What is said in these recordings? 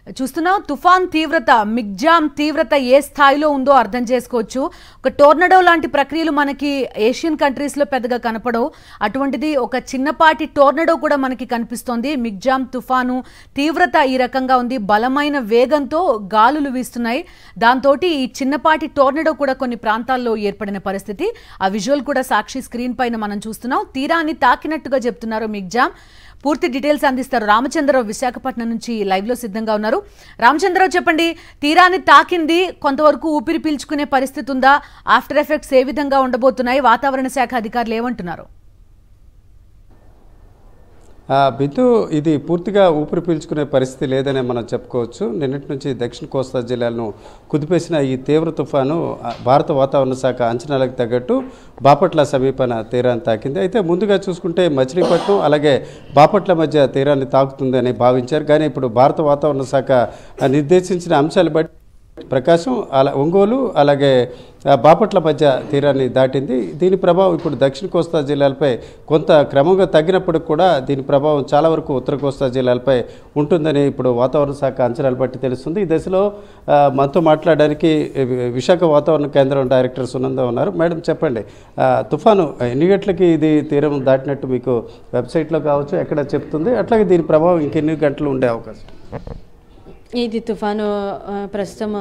చూస్తున్నాం తుఫాన్ తీవ్రత మిగ్జామ్ తీవ్రత ఏ స్థాయిలో ఉందో అర్థం చేసుకోవచ్చు ఒక టోర్నడో లాంటి ప్రక్రియలు మనకి ఏషియన్ కంట్రీస్ లో పెద్దగా కనపడవు అటువంటిది ఒక చిన్నపాటి టోర్నడో కూడా మనకి కనిపిస్తోంది మిగ్జామ్ తుఫాను తీవ్రత ఈ రకంగా ఉంది బలమైన వేగంతో గాలులు వీస్తున్నాయి దాంతో ఈ చిన్నపాటి టోర్నడో కూడా కొన్ని ప్రాంతాల్లో ఏర్పడిన పరిస్థితి ఆ విజువల్ కూడా సాక్షి స్క్రీన్ పైన మనం చూస్తున్నాం తీరాన్ని తాకినట్టుగా చెప్తున్నారు మిగ్జామ్ పూర్తి డీటెయిల్స్ అందిస్తారు రామచంద్రరావు విశాఖపట్నం నుంచి లైవ్ లో సిద్ధంగా ఉన్నారు రామచంద్రరావు చెప్పండి తీరాన్ని తాకింది కొంతవరకు ఊపిరి పీల్చుకునే పరిస్థితి ఉందా ఆఫ్టర్ ఎఫెక్ట్స్ ఏ విధంగా ఉండబోతున్నాయి వాతావరణ శాఖ అధికారులు ఏమంటున్నారు ఆ, బిందు ఇది పూర్తిగా ఊపిరి పీల్చుకునే పరిస్థితి లేదనే మనం చెప్పుకోవచ్చు నిన్నటి నుంచి దక్షిణ కోస్తా జిల్లాలను కుదిపేసిన ఈ తీవ్ర తుఫాను ఆ, భారత వాతావరణ శాఖ అంచనాలకు తగ్గట్టు బాపట్ల సమీపన తీరాన్ని తాకింది అయితే ముందుగా చూసుకుంటే మచిలీపట్నం అలాగే బాపట్ల మధ్య తీరాన్ని తాకుతుందని భావించారు కానీ ఇప్పుడు భారత వాతావరణ శాఖ ఆ, నిర్దేశించిన అంశాలు బట్టి ప్రకాశం అలా ఒంగోలు అలాగే ఆ, బాపట్ల మధ్య తీరాన్ని దాటింది దీని ప్రభావం ఇప్పుడు దక్షిణ కోస్తా జిల్లాలపై కొంత క్రమంగా తగ్గినప్పటికి కూడా దీని ప్రభావం చాలా వరకు ఉత్తర కోస్తా జిల్లాలపై ఉంటుందని ఇప్పుడు వాతావరణ శాఖ అంచనాలు బట్టి తెలుస్తుంది ఈ దశలో ఆ, మనతో మాట్లాడడానికి వి- విశాఖ వాతావరణ కేంద్రం డైరెక్టర్ సునంద ఉన్నారు మేడం చెప్పండి ఆ, తుఫాను ఎన్ని గంటలకి ఇది తీరం దాటినట్టు మీకు వెబ్సైట్లో కావచ్చు ఎక్కడ చెప్తుంది అట్లాగే దీని ప్రభావం ఇంకెన్ని గంటలు ఉండే అవకాశం ఇది తుఫాను ఆ, ప్రస్తుతం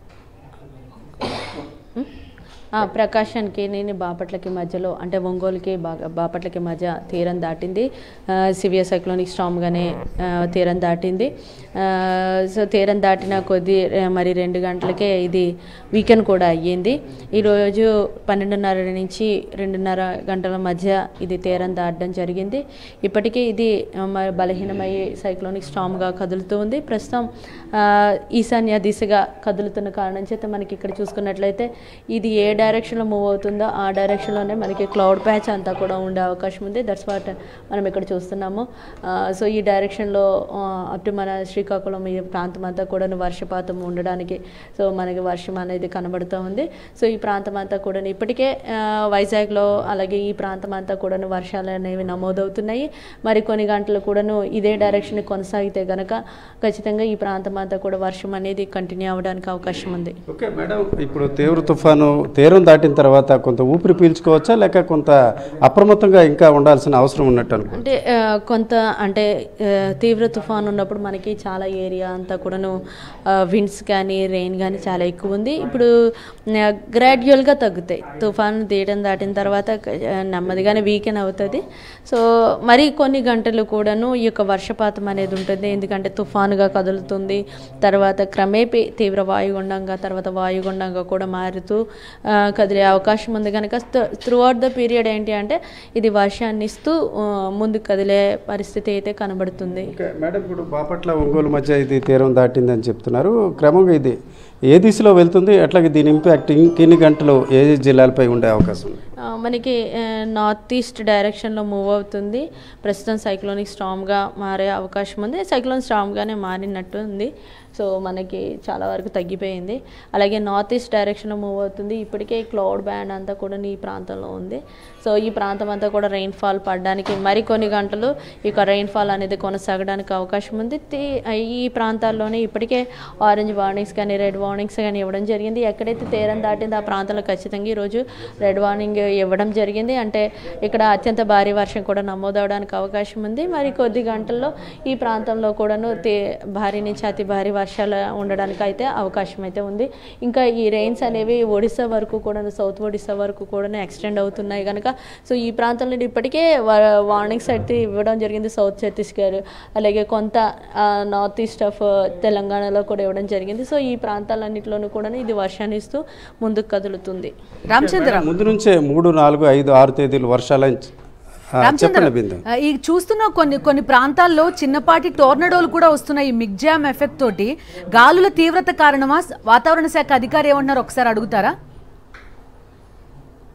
ఉం? ఆ, ప్రకాశానికి నేను బాపట్లకి మధ్యలో అంటే ఒంగోలుకి బాగా బాపట్లకి మధ్య తీరం దాటింది సివియర్ సైక్లోనిక్ స్టామ్గానే తీరం దాటింది ఆ, సో తీరం దాటిన కొద్ది ఆ, మరి రెండు గంటలకే ఇది వీకెండ్ కూడా అయ్యింది ఈరోజు పన్నెండున్నర నుంచి రెండున్నర గంటల మధ్య ఇది తీరం దాటడం జరిగింది ఇప్పటికీ ఇది ఆ, మరి బలహీనమయ్యే సైక్లోనిక్ స్టామ్గా కదులుతూ ఉంది ప్రస్తుతం ఆ, ఈశాన్య దిశగా కదులుతున్న కారణం చేత మనకి ఇక్కడ చూసుకున్నట్లయితే ఇది ఏ డైరెక్షన్లో మూవ్ అవుతుందో ఆ డైరెక్షన్లోనే మనకి క్లౌడ్ ప్యాచ్ అంతా కూడా ఉండే అవకాశం ఉంది దట్స్ వాట్ మనం ఇక్కడ చూస్తున్నాము ఆ, సో ఈ డైరెక్షన్లో అప్ టు మన శ్రీకాకుళం ఈ ప్రాంతం అంతా కూడా వర్షపాతం ఉండడానికి సో మనకి వర్షం అనేది కనబడుతూ ఉంది సో ఈ ప్రాంతం అంతా కూడా ఇప్పటికే ఆ, వైజాగ్లో అలాగే ఈ ప్రాంతం అంతా కూడా వర్షాలు అనేవి నమోదవుతున్నాయి మరి కొన్ని గంటలు కూడాను ఇదే డైరెక్షన్ కొనసాగితే గనక ఖచ్చితంగా ఈ ప్రాంతం అంతా కూడా వర్షం అనేది కంటిన్యూ అవ్వడానికి అవకాశం ఉంది ఓకే మేడం ఇప్పుడు తీవ్ర తుఫాను తీరం దాటిన తర్వాత కొంత ఊపిరి పీల్చుకోవచ్చా లేక కొంత అప్రమత్తంగా ఇంకా ఉండాల్సిన అవసరం ఉన్నట్టు అనుకో అంటే ఆ, కొంత అంటే ఆ, తీవ్ర తుఫాన్ ఉన్నప్పుడు మనకి చాలా ఏరియా అంతా కూడాను విండ్స్ కానీ రెయిన్ కానీ చాలా ఎక్కువ ఉంది ఇప్పుడు గ్రాడ్యువల్గా తగ్గుతాయి తుఫాన్ తీయడం దాటిన తర్వాత ఆ, నెమ్మదిగానే వీకెన్ అవుతుంది సో మరి కొన్ని గంటలు కూడాను ఈ యొక్క వర్షపాతం అనేది ఉంటుంది ఎందుకంటే తుఫానుగా కదులుతుంది తర్వాత క్రమేపీ తీవ్ర వాయుగుండంగా తర్వాత వాయుగుండంగా కూడా మారుతూ ఆ, కదిలే అవకాశం ఉంది కనుక త్రూ అవుట్ ద పీరియడ్ ఏంటి అంటే ఇది వర్షాన్ని ఇస్తూ ఆ, ముందుకు కదిలే పరిస్థితి అయితే కనబడుతుంది ఓకే మేడం ఇప్పుడు బాపట్ల ఒంగోలు మధ్య ఇది తీరం దాటిందని చెప్తున్నారు క్రమంగా ఇది ఏ దిశలో వెళ్తుంది అట్లాగే దీని ఇంపాక్ట్ ఇంకెన్ని గంటలు ఏ జిల్లాలపై ఉండే అవకాశం ఉంది ఆ, మనకి నార్త్ ఈస్ట్ డైరెక్షన్లో మూవ్ అవుతుంది ప్రస్తుతం సైక్లోనిక్ స్టామ్గా మారే అవకాశం ఉంది సైక్లోన్ స్టామ్గానే మారినట్టు ఉంది సో మనకి చాలా వరకు తగ్గిపోయింది అలాగే నార్త్ ఈస్ట్ డైరెక్షన్లో మూవ్ అవుతుంది ఇప్పటికే క్లౌడ్ బ్యాండ్ అంతా కూడా ఈ ప్రాంతంలో ఉంది సో ఈ ప్రాంతం అంతా కూడా రెయిన్ఫాల్ పడడానికి మరికొన్ని గంటలు ఇక రెయిన్ఫాల్ అనేది కొనసాగడానికి అవకాశం ఉంది తి- ఈ ప్రాంతాల్లోనే ఇప్పటికే ఆరెంజ్ వార్నింగ్స్ కానీ రెడ్ వార్నింగ్స్ కానీ ఇవ్వడం జరిగింది ఎక్కడైతే తీరం దాటిందో ఆ ప్రాంతంలో ఖచ్చితంగా ఈరోజు రెడ్ వార్నింగ్ ఇవ్వడం జరిగింది అంటే ఇక్కడ అత్యంత భారీ వర్షం కూడా నమోదవడానికి అవకాశం ఉంది మరి కొద్ది గంటల్లో ఈ ప్రాంతంలో కూడాను తే భారీ నుంచి అతి భారీ వర్షాలు ఉండడానికి అయితే అవకాశం అయితే ఉంది ఇంకా ఈ రెయిన్స్ అనేవి ఒడిశా వరకు కూడా సౌత్ ఒడిశా వరకు కూడా ఎక్స్టెండ్ అవుతున్నాయి కనుక సో ఈ ప్రాంతంలో ఇప్పటికే వార్నింగ్స్ అయితే ఇవ్వడం జరిగింది సౌత్ ఛత్తీస్గఢ్ అలాగే కొంత నార్త్ ఈస్ట్ ఆఫ్ తెలంగాణలో కూడా ఇవ్వడం జరిగింది సో ఈ ప్రాంతాలన్నింటిలోనూ కూడా ఇది వర్షాన్ని ఇస్తూ ముందుకు కదులుతుంది రామచంద్ర ముందు నుంచే మూడు నాలుగు ఐదు ఆరు తేదీలు వర్షాలు చెప్పండి బిందు ఆ, ఈ చూస్తున్న కొన్ని కొన్ని ప్రాంతాల్లో చిన్నపాటి టోర్నడోలు కూడా వస్తున్నాయి ఈ మిగ్జామ్ ఎఫెక్ట్ తోటి గాలుల తీవ్రత కారణమా వాతావరణ శాఖ అధికారి ఏమంటున్నారు ఒకసారి అడుగుతారా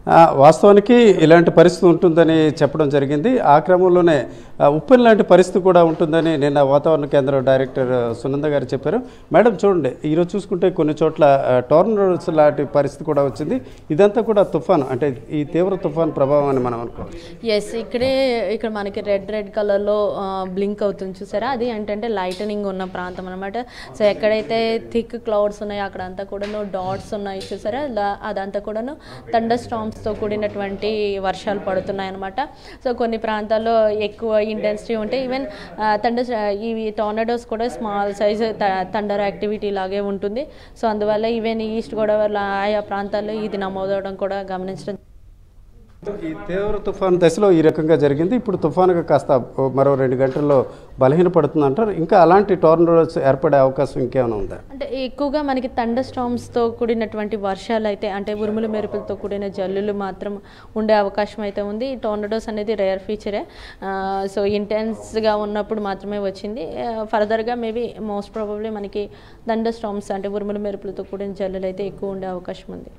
ఆ, వాస్తవానికి ఇలాంటి పరిస్థితి ఉంటుందని చెప్పడం జరిగింది ఆ క్రమంలోనే ఆ, ఉప్పెన్ లాంటి పరిస్థితి కూడా ఉంటుందని నిన్న వాతావరణ కేంద్రం డైరెక్టర్ సునంద గారు చెప్పారు మేడం చూడండి ఈరోజు చూసుకుంటే కొన్ని చోట్ల టోర్నడోస్ లాంటి పరిస్థితి కూడా వచ్చింది ఇదంతా కూడా తుఫాన్ అంటే ఈ తీవ్ర తుఫాన్ ప్రభావం అని మనం అనుకోవచ్చు ఎస్ ఇక్కడే ఇక్కడ మనకి రెడ్ రెడ్ కలర్లో బ్లింక్ అవుతుంది చూసారా అది ఏంటంటే లైటనింగ్ ఉన్న ప్రాంతం అనమాట సో ఎక్కడైతే థిక్ క్లౌడ్స్ ఉన్నాయో అక్కడ అంతా కూడాను డాట్స్ ఉన్నాయి చూసారా లా- అదంతా కూడాను థండర్ స్టామ్స్తో కూడినటువంటి వర్షాలు పడుతున్నాయి అనమాట సో కొన్ని ప్రాంతాల్లో ఎక్కువ ఇంటెన్సిటీ ఉంటాయి ఈవెన్ థండర్ ఇవి టోర్నడోస్ కూడా స్మాల్ సైజ్ థండర్ యాక్టివిటీ లాగే ఉంటుంది సో అందువల్ల ఈవెన్ ఈస్ట్ గోదావరి ఆయా ప్రాంతాల్లో ఇది నమోదవడం కూడా గమనించడం ఈ తీవ్ర తుఫాన్ దశలో ఈ రకంగా జరిగింది ఇప్పుడు తుఫానుగా కాస్త మరో రెండు గంటల్లో బలహీనపడుతుంది అంటారు ఇంకా అలాంటి టోర్నడోస్ ఏర్పడే అవకాశం ఇంకేమైనా ఉందా అంటే ఎక్కువగా మనకి థండర్ స్టామ్స్తో కూడినటువంటి వర్షాలు అయితే అంటే ఉరుములు మెరుపులతో కూడిన జల్లులు మాత్రం ఉండే అవకాశం అయితే ఉంది ఈ టోర్నడోస్ అనేది రేర్ ఫీచరే సో ఇంటెన్స్గా ఉన్నప్పుడు మాత్రమే వచ్చింది ఫర్దర్గా మేబీ మోస్ట్ ప్రాబబ్లీ మనకి థండర్ స్టామ్స్ అంటే ఉరుములు మెరుపులతో కూడిన జల్లులు అయితే ఎక్కువ ఉండే అవకాశం ఉంది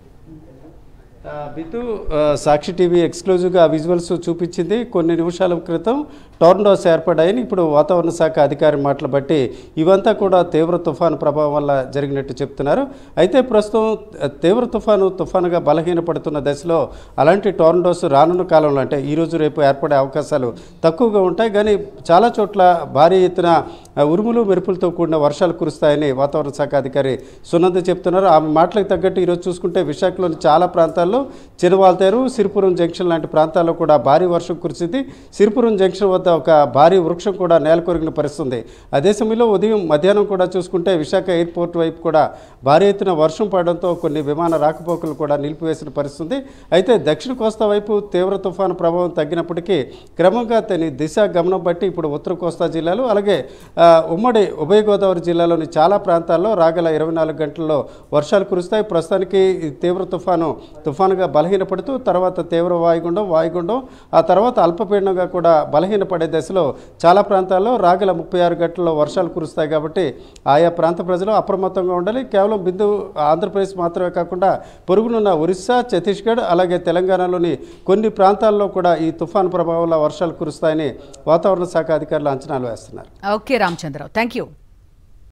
ఆ, బితు ఆ, సాక్షి టీవీ ఎక్స్క్లూజివ్గా ఆ విజువల్స్ చూపించింది కొన్ని నిమిషాల క్రితం టోర్నడోస్ ఏర్పడ్డాయని ఇప్పుడు వాతావరణ శాఖ అధికారి మాటలు బట్టి ఇవంతా కూడా తీవ్ర తుఫాను ప్రభావం వల్ల జరిగినట్టు చెప్తున్నారు అయితే ప్రస్తుతం ఆ, తీవ్ర తుఫాను తుఫానుగా బలహీనపడుతున్న దశలో అలాంటి టోర్నడోస్ రానున్న కాలంలో అంటే ఈరోజు రేపు ఏర్పడే అవకాశాలు తక్కువగా ఉంటాయి కానీ చాలా చోట్ల భారీ ఎత్తున ఆ, ఉరుములు మెరుపులతో కూడిన వర్షాలు కురుస్తాయని వాతావరణ శాఖ అధికారి సునంద చెప్తున్నారు ఆమె మాటలకు తగ్గట్టు ఈరోజు చూసుకుంటే విశాఖలోని చాలా ప్రాంతాల్లో చిరువాల్తేరు సిరిపురం జంక్షన్ లాంటి ప్రాంతాల్లో కూడా భారీ వర్షం కురిసింది సిరిపురం జంక్షన్ వద్ద ఒక భారీ వృక్షం కూడా నేలకొరిగిన పరిస్థితి ఉంది అదే సమయంలో ఉదయం మధ్యాహ్నం కూడా చూసుకుంటే విశాఖ ఎయిర్పోర్ట్ వైపు కూడా భారీ ఎత్తున వర్షం పడడంతో కొన్ని విమాన రాకపోకలు కూడా నిలిపివేసిన పరిస్థితి ఉంది అయితే దక్షిణ కోస్తా వైపు తీవ్ర తుఫాను ప్రభావం తగ్గినప్పటికీ క్రమంగా తన దిశ గమనం బట్టి ఇప్పుడు ఉత్తర కోస్తా జిల్లాలు అలాగే ఆ, ఉమ్మడి ఉభయ గోదావరి జిల్లాలోని చాలా ప్రాంతాల్లో రాగల ఇరవై నాలుగు గంటల్లో వర్షాలు కురుస్తాయి ప్రస్తుతానికి ఈ తీవ్ర తుఫాను తుఫానుగా బలహీనపడుతూ తర్వాత తీవ్ర వాయుగుండం వాయుగుండం ఆ తర్వాత అల్పపీడనంగా కూడా బలహీనపడే దశలో చాలా ప్రాంతాల్లో రాగల ముప్పై ఆరు గంటల్లో వర్షాలు కురుస్తాయి కాబట్టి ఆయా ప్రాంత ప్రజలు అప్రమత్తంగా ఉండాలి కేవలం బిందు ఆంధ్రప్రదేశ్ మాత్రమే కాకుండా పొరుగునున్న ఒరిస్సా ఛత్తీస్గఢ్ అలాగే తెలంగాణలోని కొన్ని ప్రాంతాల్లో కూడా ఈ తుఫాను ప్రభావం వల్ల వర్షాలు కురుస్తాయని వాతావరణ శాఖ అధికారులు అంచనాలు వేస్తున్నారు ఓకే రామచంద్రరావు థ్యాంక్ యూ